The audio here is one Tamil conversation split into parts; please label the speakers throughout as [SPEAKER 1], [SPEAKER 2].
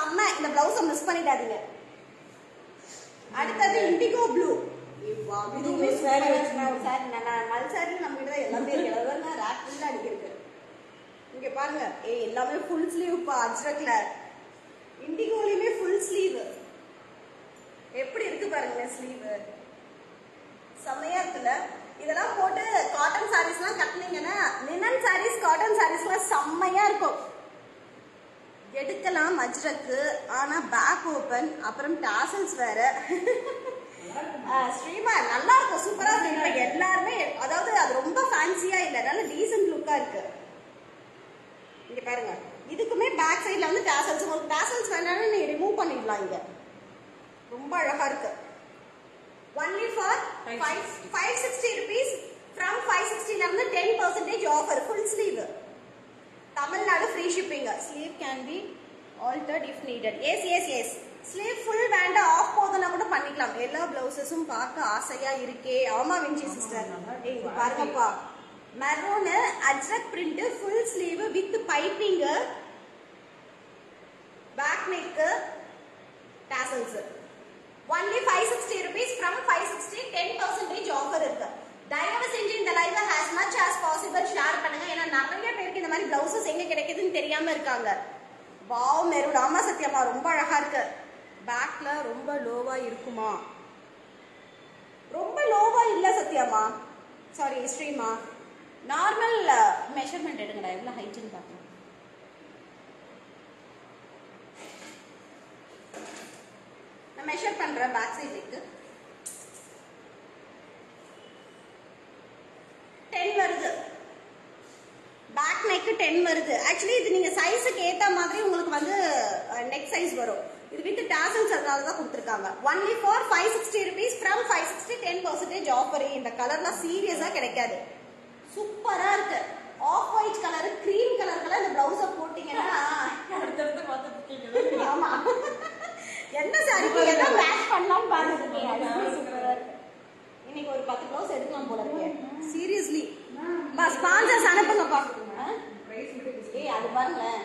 [SPEAKER 1] செம்ம இந்த பிளவுஸை மிஸ் பண்ணிடாதீங்க அடுத்தது இண்டிகோ ப்ளூ இதுவுமே சாரி சாரி நான் மல் சாரி நம்ம கிட்ட தான் எல்லாமே இருக்கு அதாவது ரேக் ஃபுல்லா அடிக்கிறது இங்க பாருங்க ஏ எல்லாமே ஃபுல் ஸ்லீவ் பா அஜ்ரக்ல இண்டிகோலயுமே ஃபுல் ஸ்லீவ் எப்படி இருக்கு பாருங்க ஸ்லீவ் செம்மையா இருக்குல்ல இதெல்லாம் போட்டு காட்டன் சாரீஸ்லாம் கட்டினீங்கன்னா லினன் சாரீஸ் காட்டன் சாரீஸ்லாம் செம்மையா இருக்கும் எடுக்கலாம் மஜ்ரக்கு ஆனா பேக் ஓபன் அப்புறம் டாசல்ஸ் வேற ஆஹ் ஸ்ரீமா நல்லா இருக்கும் சூப்பரா இருக்கு இப்ப எல்லாருமே அதாவது அது ரொம்ப ஃபேன்சியா இல்ல நல்ல டீசென்ட் லுக்கா இருக்கு இங்க பாருங்க இதுக்குமே பேக் சைடுல வந்து டாசல்ஸ் உங்களுக்கு டாசல்ஸ் வேணாலும் நீ ரிமூவ் பண்ணிடலாம் இங்க ரொம்ப அழகா இருக்கு only for five sixty rupees from five சிக்ஸ்டில இருந்து ten percentage offer full sleeve Tamil Nadu free shipping sleeve can be altered if needed S S S sleeve full வேண்டாம் ஆஃப் போதுன்னா கூட பண்ணிக்கலாம் எல்லா பிளவுசஸும் பார்க்க ஆசையா இருக்கே ஆமா விஞ்சி சிஸ்டர் இங்க பாருங்கப்பா maroon ajrakh print full sleeve with piping back neck tassels only five sixty rupees from five sixty ten percentage offer இருக்கு தயவு செஞ்சு இந்த live as much as possible share பண்ணுங்க ஏன்னா நிறைய பேருக்கு இந்த மாதிரி பிளவுசஸ் எங்க கிடைக்குதுன்னு தெரியாம இருக்காங்க வாவ் மெரூன் ஆமா சத்யம்மா ரொம்ப அழகா இருக்கு பேக்ல ரொம்ப லோவா இருக்குமா ரொம்ப லோவா இல்ல சத்யாமா சாரி ஸ்ரீமா நார்மல் மெஷர்மெண்ட் எடுங்கடா எவ்வளவு ஹைட்னு பார்க்கலாம் நான் மெஷர் பண்றேன் பேக் சைடுக்கு டென் வருது பேக் நெக் டென் வருது ஆக்சுவலி இது நீங்க சைஸுக்கு ஏத்த மாதிரி உங்களுக்கு வந்து நெக் சைஸ் வரும் இது வித் டாசல்ஸ் அதனால தான் கொடுத்துருக்காங்க only for five sixty rupees from five sixty ten percentage offer இந்த கலர்லாம் சீரியஸா கிடைக்காது சூப்பரா இருக்கு ஆஃப் ஒயிட் கலர் கிரீம் கலருக்கெல்லாம் இந்த பிளவுஸ போட்டீங்கன்னா
[SPEAKER 2] அடுத்தடுத்து பார்த்துட்டு இருக்கீங்க
[SPEAKER 1] ஆமா எந்த சாரிக்கு எதை மேட்ச் பண்ணலாம் பாருங்க சூப்பரா இருக்கு இன்னைக்கு ஒரு பத்து ப்ளவுஸ் எடுக்கலாம் போல இருக்கே சீரியஸ்லி பா ஸ்பான்சர்ஸ் அனுப்புங்கப்பா ஆ? ஏய் அது பாருங்களேன்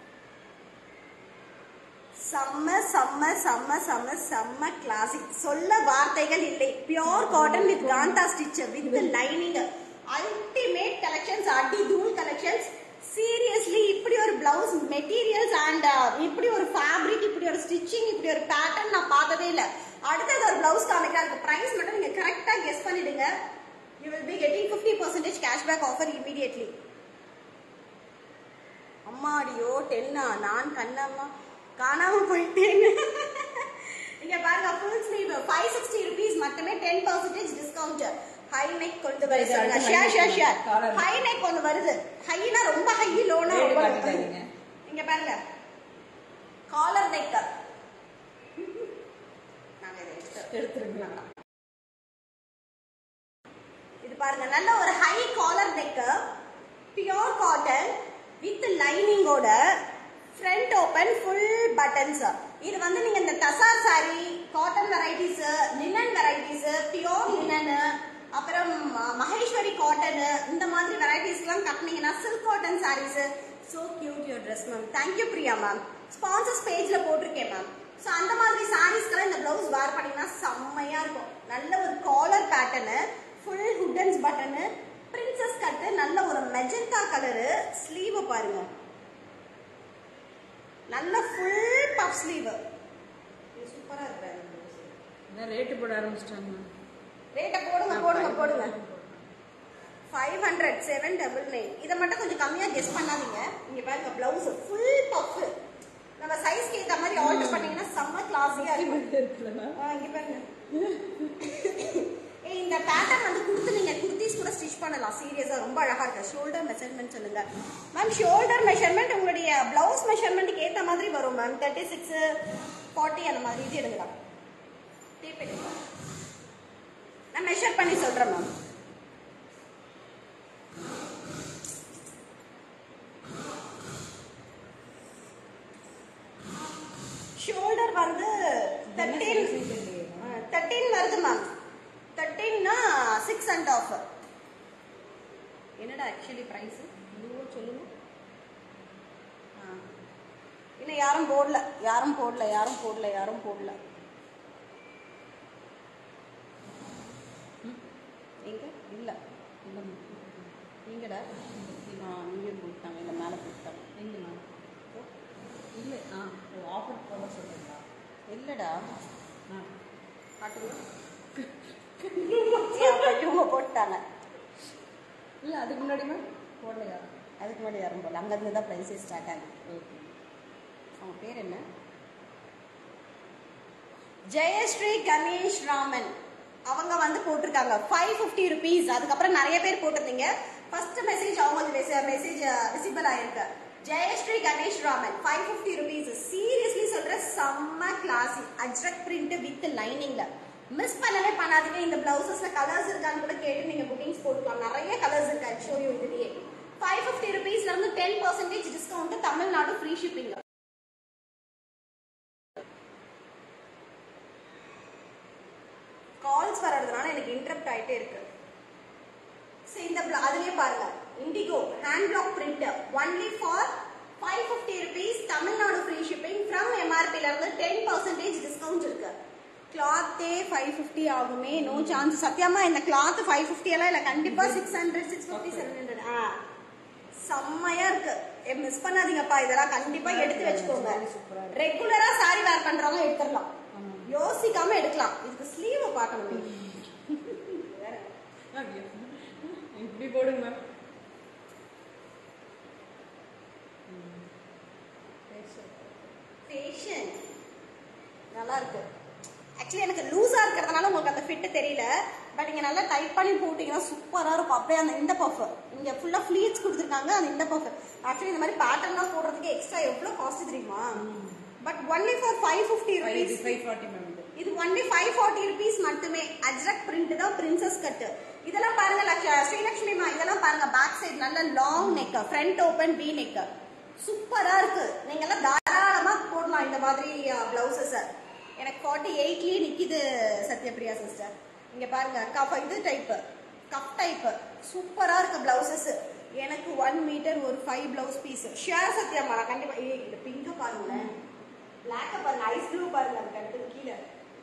[SPEAKER 1] செம்ம செம்ம செம்ம செம்ம செம்ம கிளாசிக் சொல்ல வார்த்தைகள் இல்லை pure cotton with kantha stitch with lining ultimate collections அடி தூள் கலெக்ஷன்ஸ் சீரியஸ்லி இப்படி ஒரு பிளவுஸ் மெட்டீரியல்ஸ் அண்ட் இப்படி ஒரு ஃபேப்ரிக் இப்படி ஒரு ஸ்டிச்சிங் இப்படி ஒரு பேட்டர்ன் நான் பார்த்ததே இல்லை அடுத்தது ஒரு பிளவுஸ் காமிக்கிறேன் அதுக்கு பிரைஸ் மட்டும் நீங்க கரெக்டா கெஸ் பண்ணிடுங்க you will be getting fifty percentage cashback offer immediately அம்மாடியோ டென்னா நான் கண்ணம்மா காணாம போயிட்டேன்னு இங்க பாருங்க full sleeve five sixty rupees மட்டுமே ten percentage discount high neck கொண்டு வர
[SPEAKER 2] இது
[SPEAKER 1] சொல்லுங்க
[SPEAKER 2] அடுத்த
[SPEAKER 1] share share share
[SPEAKER 2] collar.
[SPEAKER 1] High neck ஒன்று வருது ஹைனா ரொம்ப ஹை லோனா
[SPEAKER 2] Rate
[SPEAKER 1] ரொம்ப
[SPEAKER 2] காட்டிக்காதீங்க.
[SPEAKER 1] இங்க பாருங்க காலர் நெக் நாங்க இதை எடுத்து
[SPEAKER 2] எடுத்துருங்க
[SPEAKER 1] இது பாருங்க நல்ல ஒரு high collar neck pure cotton with லைனிங்கோட ஃப்ரண்ட் ஓபன் ஃபுல் பட்டன்ஸ் இது வந்து நீங்க இந்த tussar sari cotton varieties linen varieties pure linen அப்புறம் ம- மகேஸ்வரி காட்டன் இந்த மாதிரி வெரைட்டிஸ்லாம் கட்டினீங்கன்னா silk cotton saris so cute your dress ma'am thank you Priya ma'am sponsors பேஜ்ல போட்டிருக்கேன் மேம் ஸோ அந்த மாதிரி சாரீஸ்க்கெல்லாம் இந்த பிளவுஸ் வேர் பண்ணீங்கன்னா செம்மையா இருக்கும் நல்ல ஒரு காலர் பேட்டர்னு ஃபுல் ஹுட்டன்ஸ் பட்டனு பிரின்சஸ் கட்டு நல்ல ஒரு மெஜந்தா கலரு ஸ்லீவ் பாருங்க நல்ல ஃபுல் பஃப் ஸ்லீவ் சூப்பரா இருக்கு
[SPEAKER 2] என்ன ரேட்டு போட ஆரம்பிச்சிட்டாங்க
[SPEAKER 1] ரேட்டை போடுங்க போடுங்க போடுங்க five hundred seven double nine இதை மட்டும் கொஞ்சம் கம்மியாக கெஸ் பண்ணாதீங்க இங்க பாருங்க பிளவுஸ் ஃபுல் பஃப் நம்ம சைஸ்க்கு ஏற்ற மாதிரி ஆல்டர் பண்ணீங்கன்னா செம்ம கிளாஸியாக இருக்கும்
[SPEAKER 2] இருக்குல்ல
[SPEAKER 1] ஆ, இங்க பாருங்க ஏய் இந்த பேட்டர்ன் வந்து கொடுத்து நீங்க குர்த்திஸ் கூட ஸ்டிச் பண்ணலாம் சீரியஸா ரொம்ப அழகா இருக்கு ஷோல்டர் மெஷர்மெண்ட் சொல்லுங்க மேம் ஷோல்டர் மெஷர்மெண்ட் உங்களுடைய பிளவுஸ் மெஷர்மெண்ட்டுக்கு ஏத்த மாதிரி வரும் மேம் தேர்ட்டி சிக்ஸ் ஃபார்ட்டி அந்த மாதிரி இது எடுக்கலாம் டேப் எடுங்க நான் மெஷர் பண்ணி சொல்றேன் மேம் ஷோல்டர் வந்து தேர்ட்டீன் தேர்ட்டீன் வருது மேம் தேர்ட்டீன்னா சிக்ஸ் அண்ட் ஆஃப் என்னடா ஆக்சுவலி ப்ரைஸ் சொல்லுங்க இன்னும் யாரும் போடல யாரும் போடல யாரும் போடல யாரும் போடல எங்க இல்ல நீங்கடா ஆ இங்கேயும் போட்டாங்க இல்லை மேலே போட்டாங்க
[SPEAKER 2] எங்கண்ணா இல்லை ஆ ஆஃபர் போட சொல்லுங்களா
[SPEAKER 1] இல்லடா
[SPEAKER 2] ஆ
[SPEAKER 1] காட்டுங்க ஏன் அப்ப இவங்க போட்டாங்க
[SPEAKER 2] இல்லை அதுக்கு முன்னாடிமா போடலையா
[SPEAKER 1] அதுக்கு முன்னாடி யாரும் போடல அங்கேருந்து தான் ப்ரைஸே ஸ்டார்ட் ஆகுது
[SPEAKER 2] ஓகே
[SPEAKER 1] அவங்க பேர் என்ன ஜெயஸ்ரீ கணேஷ் ராமன் அவங்க வந்து போட்டிருக்காங்க ஃபைவ் ஃபிஃப்டி ருபீஸ் அதுக்கப்புறம் நிறைய பேர் போட்டிருந்தீங்க ஃபர்ஸ்ட் மெசேஜ் அவங்களுக்கு மெசேஜ் விசிபிள் ஆயிருக்கு Jayashree Ganesh Raman five fifty rupees seriously சொல்ற செம்ம கிளாஸி அஜ்ரக் பிரிண்ட் வித் லைனிங்ல மிஸ் பண்ணவே பண்ணாதீங்க இந்த பிளவுசஸ்ல கலர்ஸ் இருக்கான்னு கூட கேட்டு நீங்க புக்கிங்ஸ் போட்டுக்கலாம் நிறைய கலர்ஸ் இருக்கு ஷோ யூ இதுலயே ஃபைவ் ஃபிஃப்டி ருபீஸ்ல இருந்து ten percentage discount Tamil Nadu free shipping calls வர்றதுனால எனக்கு இன்டரப்ட் ஆயிட்டே இருக்கு சரி இந்த blo- அதுலயே பாருங்க indigo hand block print only for five fifty rupees Tamil Nadu free shipping from எம்ஆர்பில இருந்து டென் பர்சன்டேஜ் டிஸ்கவுண்ட் இருக்கு கிளாத்தே ஃபைவ் ஃபிஃப்டி ஆகுமே நோ சான்ஸ் சத்தியமா இந்த கிளாத் ஃபைவ் ஃபிஃப்டி எல்லாம் இல்ல கண்டிப்பா six hundred six fifty seven hundred ஆ செம்மையா இருக்கு மிஸ் பண்ணாதீங்கப்பா இதெல்லாம் கண்டிப்பா எடுத்து வச்சுக்கோங்க ரெகுலரா சாரி வேர் பண்றவங்க எடுத்துடலாம் யோசிக்காம எடுக்கலாம் இதுக்கு ஸ்லீவ் பார்க்கணும் வேற.
[SPEAKER 2] ஓகே இப்படி போடுங்க மேம்
[SPEAKER 1] ஃபேஷன் நல்லா இருக்கு ஆக்சுவலி எனக்கு லூஸா இருக்கிறதுனால உங்களுக்கு அந்த ஃபிட் தெரியல பட் நீங்க நல்லா டைட் பண்ணி போட்டீங்கன்னா சூப்பரா இருக்கும் அப்படியே அந்த இந்த பஃப் இங்க ஃபுல்லா ஃபிளீட்ஸ் கொடுத்துருக்காங்க அந்த இந்த பஃப் ஆக்சுவலி இந்த மாதிரி பேட்டர்ன்லாம் போடுறதுக்கு எக்ஸ்ட்ரா எவ்வளவு காஸ்ட் தெரியுமா but only for five fifty
[SPEAKER 2] five
[SPEAKER 1] rupees
[SPEAKER 2] five forty ma'am இது
[SPEAKER 1] இது ஒன்லி ஃபைவ் ஃபார்ட்டி ருபீஸ் மட்டுமே அஜ்ரக் பிரிண்ட் தான் பிரின்சஸ் கட் இதெல்லாம் பாருங்க லக்ஷ- ஸ்ரீலக்ஷ்மிமா இதெல்லாம் பாருங்க பேக் சைடு நல்ல long neck front open V neck சூப்பரா இருக்கு நீங்க எல்லாம் தாராளமா போடலாம் இந்த மாதிரி பிளவுசஸ் எனக்கு ஃபார்ட்டி எயிட்லயே நிக்குது சத்யபிரியா சிஸ்டர் இங்க பாருங்க கஃப் இது டைப் கப் டைப் சூப்பரா இருக்கு பிளவுசஸ் எனக்கு ஒன் மீட்டர் ஒரு ஃபைவ் பிளவுஸ் பீஸ் ஷேர் சத்யாமா நான் கண்டிப்பா ஏய் இந்த பிங்க பாருங்களேன் பிளாக்க பாருங்க ஐஸ் ப்ளூ பாருங்க அதுக்கு அடுத்தது கீழே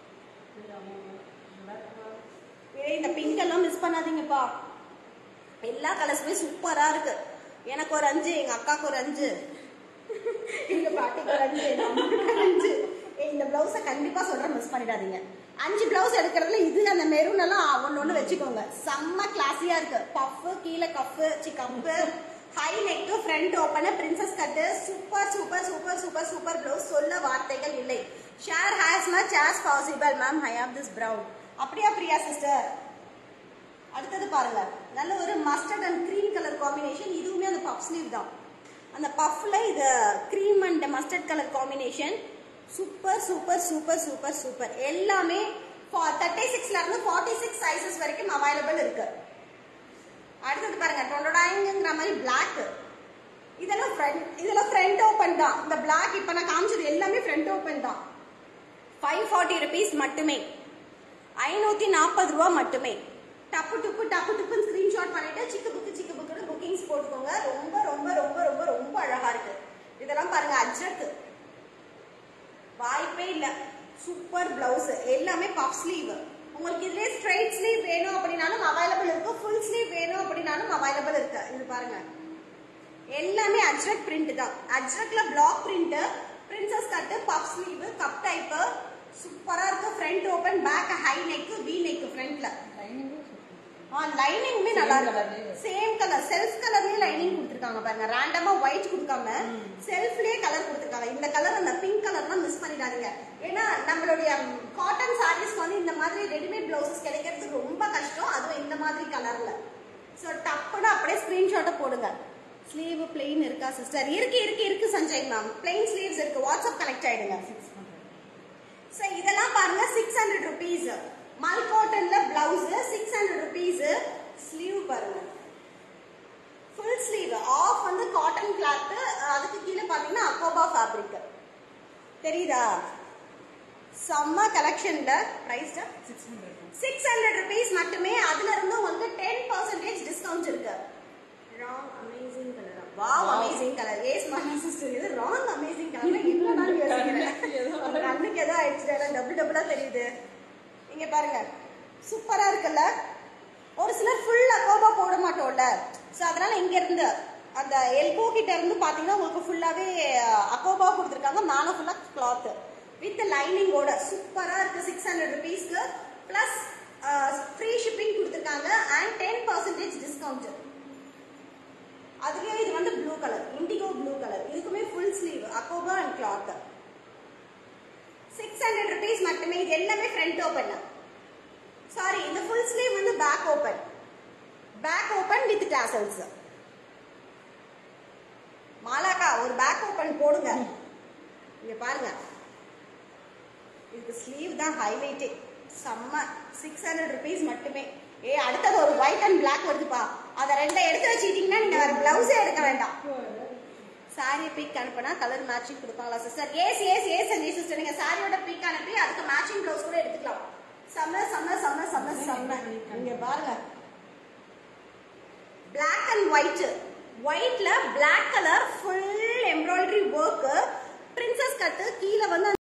[SPEAKER 1] ஏய் இந்த பிங்க் எல்லாம் மிஸ் பண்ணாதீங்கப்பா எல்லா கலர்ஸுமே சூப்பரா இருக்கு எனக்கு ஒரு அஞ்சு எங்க அக்காக்கு ஒரு அஞ்சு எங்க பாட்டிக்கு ஒரு அஞ்சு எங்க அம்மாக்கு ஒரு அஞ்சு ஏய், இந்த பிளவுஸை கண்டிப்பா சொல்றேன் மிஸ் பண்ணிடாதீங்க அஞ்சு பிளவுஸ் எடுக்கிறதுல இது அந்த மெரூன் எல்லாம் ஒன்னு ஒண்ணு வச்சுக்கோங்க செம்ம கிளாஸியா இருக்கு பஃப் கீழே cup C cup high neck front open princess cut super super super super super blouse சொல்ல வார்த்தைகள் இல்லை share as much as possible ma'am I have this brown அப்படியா பிரியா சிஸ்டர் அடுத்தது பாருங்க நல்ல ஒரு mustard and cream colour combination இதுவுமே அந்த பஃப் ஸ்லீவ் தான் அந்த பஃப்ல இது cream and mustard colour combination super super super super super எல்லாமே தேர்ட்டி சிக்ஸ்ல இருந்து ஃபார்ட்டி சிக்ஸ் சைசஸ் வரைக்கும் அவைலபிள் இருக்கு அடுத்தது பாருங்க டொண்டோடாங்கிற மாதிரி பிளாக் இதெல்லாம் ஃப்ரண்ட் இதெல்லாம் ஃப்ரண்ட் ஓப்பன் தான் இந்த பிளாக் இப்போ நான் காமிச்சது எல்லாமே ஃப்ரண்ட் ஓப்பன் தான் ஃபைவ் ஃபார்ட்டி ருபீஸ் மட்டுமே ஐநூத்தி நாற்பது ரூபா மட்டுமே டப்பு டுப்பு டப்பு டுப்புன்னு ஸ்கிரீன்ஷாட் பண்ணிட்டு சிக்கு புக்கு சிக்கு புக்குன்னு புக்கிங்ஸ் போட்டுக்கோங்க ரொம்ப ரொம்ப ரொம்ப ரொம்ப ரொம்ப அழகா இருக்கு இதெல்லாம் பாருங்க அஜ்ரக் வாய்ப்பே இல்ல சூப்பர் பிளவுஸ் எல்லாமே பஃப் ஸ்லீவ் உங்களுக்கு இதுலயே ஸ்ட்ரைட் ஸ்லீவ் வேணும் அப்படின்னாலும் அவைலபிள் இருக்கு ஃபுல் ஸ்லீவ் வேணும் அப்படின்னாலும் அவைலபிள் இருக்கு இது பாருங்க எல்லாமே அஜ்ரக் பிரிண்ட் தான் அஜ்ரக்ல block print princess cut puff sleeve cup type சூப்பரா இருக்கு front open back high neck V neck ஃப்ரண்ட்ல
[SPEAKER 2] லைனிங்கும்
[SPEAKER 1] ஆ லைனிங்குமே நல்லா
[SPEAKER 2] Same
[SPEAKER 1] இருக்கு
[SPEAKER 2] colour.
[SPEAKER 1] சேம் கலர் செல்ஃப் கலர்லயே லைனிங் கொடுத்துருக்காங்க பாருங்க ரேண்டமா ஒயிட் கொடுக்காம செல்ஃப்லயே கலர் கொடுத்துருக்காங்க இந்த கலர் அந்த பிங்க் கலர்லாம் மிஸ் பண்ணிடாதீங்க ஏன்னா நம்மளுடைய காட்டன் சாரீஸ் வந்து இந்த மாதிரி ரெடிமேட் பிளவுசஸ் கிடைக்கிறது ரொம்ப கஷ்டம் அதுவும் இந்த மாதிரி கலர்ல ஸோ டப்புன்னு அப்படியே ஸ்கிரீன்ஷாட்டை போடுங்க ஸ்லீவ் பிளெயின் இருக்கா சிஸ்டர் இருக்கு இருக்கு இருக்கு சஞ்சய் மேம் பிளெயின் ஸ்லீவ்ஸ் இருக்கு வாட்ஸ்அப் கனெக்ட் ஆயிடுங்க
[SPEAKER 2] சிக்ஸ் ஹண்ட்ரட்
[SPEAKER 1] சோ இதெல்லாம் பாருங்க சிக்ஸ் ஹண்ட்ரட் ருபீஸ் மல் காட்டன்ல blouse six hundred rupees sleeve பாருங்க ஃபுல் ஸ்லீவ் ஆஃப் வந்து காட்டன் கிளாத் அதுக்கு கீழே பாத்தீங்கன்னா அக்கோபா ஃபேப்ரிக் தெரியுதா செம்ம கலெக்ஷன்ல price
[SPEAKER 2] six hundred
[SPEAKER 1] six hundred rupees மட்டுமே அதுல இருந்து உங்களுக்கு டென் பர்சன்டேஜ் டிஸ்கவுண்ட் இருக்கு ராங் amazing colour wow
[SPEAKER 2] Wow.
[SPEAKER 1] Amazing colour yes Maha sister இது ராங் அமேசிங் அதான் இவ்வளவு நாள் யோசிக்கிறேன்.
[SPEAKER 2] ஏதோ
[SPEAKER 1] உங்க கண்ணுக்கு ஏதோ ஆயிடுச்சு எல்லாம் டபுள் டபுளா தெரியுது இங்க பாருங்க சூப்பரா இருக்குல்ல ஒரு சிலர் ஃபுல் அக்கோபா போட மாட்டோம்ல ஸோ அதனால இங்க இருந்து அந்த எல்போ கிட்ட இருந்து பாத்தீங்கன்னா உங்களுக்கு ஃபுல்லாவே அக்கோபா கொடுத்துருக்காங்க மேலே ஃபுல்லா கிளாத் வித் லைனிங்கோட சூப்பரா இருக்கு சிக்ஸ் ஹண்ட்ரட் ருபீஸ்க்கு பிளஸ் ஃப்ரீ ஷிப்பிங் கொடுத்துருக்காங்க அண்ட் டென் பர்சன்டேஜ் டிஸ்கவுண்ட் அதுலயே இது வந்து blue colour indigo blue colour இதுக்குமே ஃபுல் ஸ்லீவ் அக்கோபா and cloth six hundred rupees மட்டுமே இது எல்லாமே ஃப்ரண்ட் ஓப்பன் சாரி இந்த ஃபுல் ஸ்லீவ் வந்து back open back open with tassels மாலாக்கா ஒரு பேக் ஓப்பன் போடுங்க இங்க பாருங்க இதுக்கு ஸ்லீவ் தான் ஹைலைட்டே செம்ம சிக்ஸ் ஹண்ட்ரட் ருபீஸ் மட்டுமே ஏ அடுத்தது ஒரு ஒயிட் அண்ட் Black வருதுப்பா அதை ரெண்டை எடுத்து வச்சுக்கிட்டீங்கன்னா நீங்க வேற பிளவுஸே எடுக்க வேண்டாம் சாரி பிக் அனுப்புனா கலர் மேட்சிங் கொடுப்பாங்களா sister yes yes yes and sister நீங்க சாரியோட பிக் அனுப்பி அதுக்கு மேட்சிங் ப்ளவுஸ் கூட எடுத்துக்கலாம் செம்ம செம்ம செம்ம செம்ம செம்ம இங்க பாருங்க Black அண்ட் ஒயிட் ஒயிட்ல Black colour full embroidery work princess cut கீழே வந்து